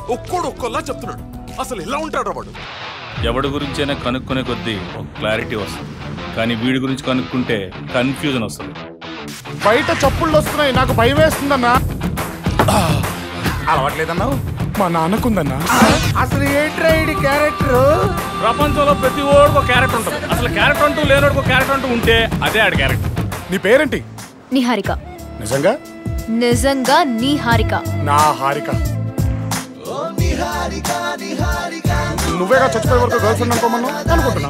ఒక్కోడు ఒక్కోలా చెప్తున్నాడు అసలు ఎలా ఉంటాడు వాడు ఎవడి గురించైనా కనుక్కునే కొద్దీ ఒక క్లారిటీ వస్తుంది కానీ వీడి గురించి కనుక్కుంటే కన్ఫ్యూజన్ వస్తుంది బయట చప్పుళ్ళు వస్తున్నాయి నాకు భయం వేస్తుందన్నా అలవాట్లేదన్నావు మా నాన్నకుందన్నా అసలు ఏంట్రా ఈ క్యారెక్టర్ ప్రపంచంలో ప్రతి ఓడికి ఒక క్యారెక్టర్ ఉంటుంది అసలు క్యారెక్టర్ అంటూ లేనోడికి ఒక క్యారెక్టర్ అంటూ ఉంటే అదే ఆడి క్యారెక్టర్ నీ పేరేంటి నిహారిక నిజంగా నిజంగా నిహారిక నా హారిక నువ్వేగా చచ్చిపోయే వరకు గర్ల్ ఫ్రెండ్ అనుకోమన్నా అనుకుంటున్నా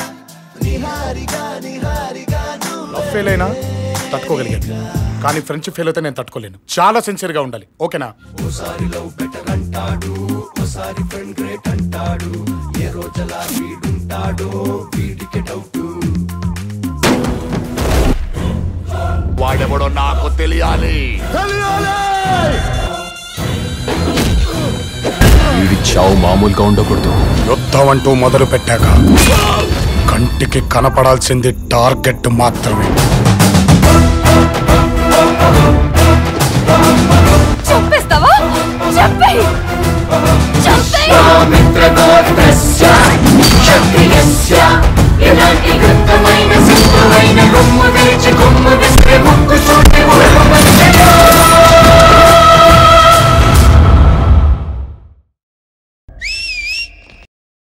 లవ్ ఫెయిల్ అయినా తట్టుకోగలిగాను కానీ ఫ్రెండ్షిప్ ఫెయిల్ అయితే నేను తట్టుకోలేను చాలా సిన్సియర్ గా ఉండాలి ఓకేనా వాడెవడో నాకు తెలియాలి వీడి చావు మామూలుగా ఉండకూడదు యుద్ధం అంటూ మొదలు పెట్టాక కంటికి కనపడాల్సింది టార్గెట్ మాత్రమే చంపేస్తావా చెప్పేయ్